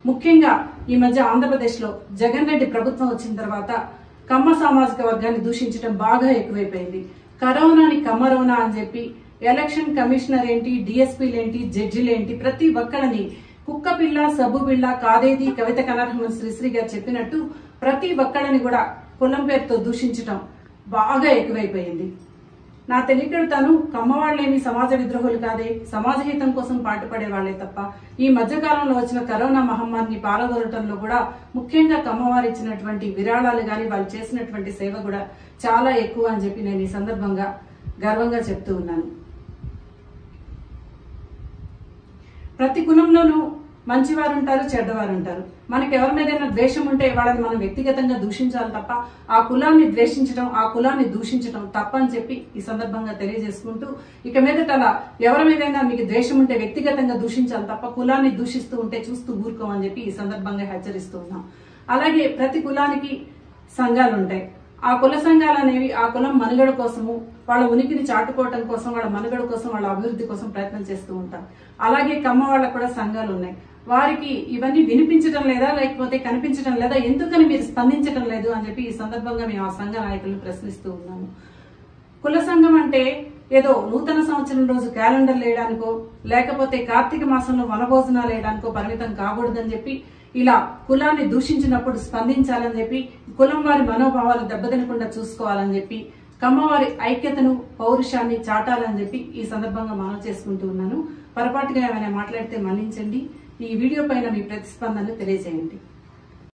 ముఖ్యంగా ఈ మధ్య ఆంధ్రప్రదేశ్ లో జగన్ రెడ్డి ప్రభుత్వం వచ్చిన తర్వాత కమ్మ సామాజిక వర్గాన్ని దూషించడం బాగా ఎక్కువైపోయింది కరోనాని కమరోనా అని చెప్పి ఎలక్షన్ కమిషనర్ ఏంటి డిఎస్పీలు ఏంటి జడ్జిలు ఏంటి ప్రతి ఒక్కరిని కుక్క పిల్ల సబ్బు పిల్ల కాదేది కవిత కనర్హమన్ శ్రీశ్రీ గారు చెప్పినట్టు ప్రతి ఒక్కళ్ళని కూడా కులం పేరుతో దూషించటం బాగా ఎక్కువైపోయింది నా తెలియకడు తను కమ్మవాళ్ళేమి సమాజ విద్రోహులు కాదే సమాజ హితం కోసం పాటుపడే వాళ్లే తప్ప ఈ మధ్యకాలంలో వచ్చిన కరోనా మహమ్మారిని పాల్గొనటంలో కూడా ముఖ్యంగా కమ్మవారు ఇచ్చినటువంటి విరాళాలు గాని వాళ్ళు చేసినటువంటి సేవ కూడా చాలా ఎక్కువ అని చెప్పి నేను ఈ సందర్భంగా గర్వంగా చెప్తూ ఉన్నాను ప్రతి కులంలోనూ మంచివారు ఉంటారు చెడ్డవారు ఉంటారు మనకి ఎవరి మీదైనా ద్వేషం ఉంటే వాళ్ళని మనం వ్యక్తిగతంగా దూషించాలి తప్ప ఆ కులాన్ని ద్వేషించడం ఆ కులాన్ని దూషించడం తప్ప అని చెప్పి ఈ సందర్భంగా తెలియజేసుకుంటూ ఇక మీదట అలా ఎవరి మీదైనా మీకు ద్వేషం ఉంటే వ్యక్తిగతంగా దూషించాలి తప్ప కులాన్ని దూషిస్తూ ఉంటే చూస్తూ ఊరుకోమని చెప్పి ఈ సందర్భంగా హెచ్చరిస్తూ ఉన్నాం అలాగే ప్రతి కులానికి సంఘాలు ఉంటాయి ఆ కుల సంఘాలు అనేవి ఆ కులం మనుగడ కోసము వాళ్ళ ఉనికిని చాటుకోవటం కోసం వాళ్ళ మనుగడ కోసం వాళ్ళ అభివృద్ధి కోసం ప్రయత్నం చేస్తూ ఉంటారు అలాగే కమ్మ వాళ్ళకు కూడా సంఘాలు ఉన్నాయి వారికి ఇవన్నీ వినిపించడం లేదా లేకపోతే కనిపించడం లేదా ఎందుకని మీరు స్పందించడం లేదు అని చెప్పి ఈ సందర్భంగా మేము ఆ సంఘ నాయకులను ప్రశ్నిస్తూ ఉన్నాము కుల సంఘం అంటే ఏదో నూతన సంవత్సరం రోజు క్యాలెండర్ వేయడానికో లేకపోతే కార్తీక మాసంలో వనభోజనాలు వేయడానికో పరిమితం కాకూడదని చెప్పి ఇలా కులాన్ని దూషించినప్పుడు స్పందించాలని చెప్పి కులం వారి మనోభావాలు దెబ్బతినకుండా చూసుకోవాలని చెప్పి కమ్మవారి ఐక్యతను పౌరుషాన్ని చాటాలని చెప్పి ఈ సందర్భంగా మనం చేసుకుంటూ ఉన్నాను పొరపాటుగా ఏమైనా మాట్లాడితే మన్నించండి ఈ వీడియో పైన మీ ప్రతిస్పందనను తెలియజేయండి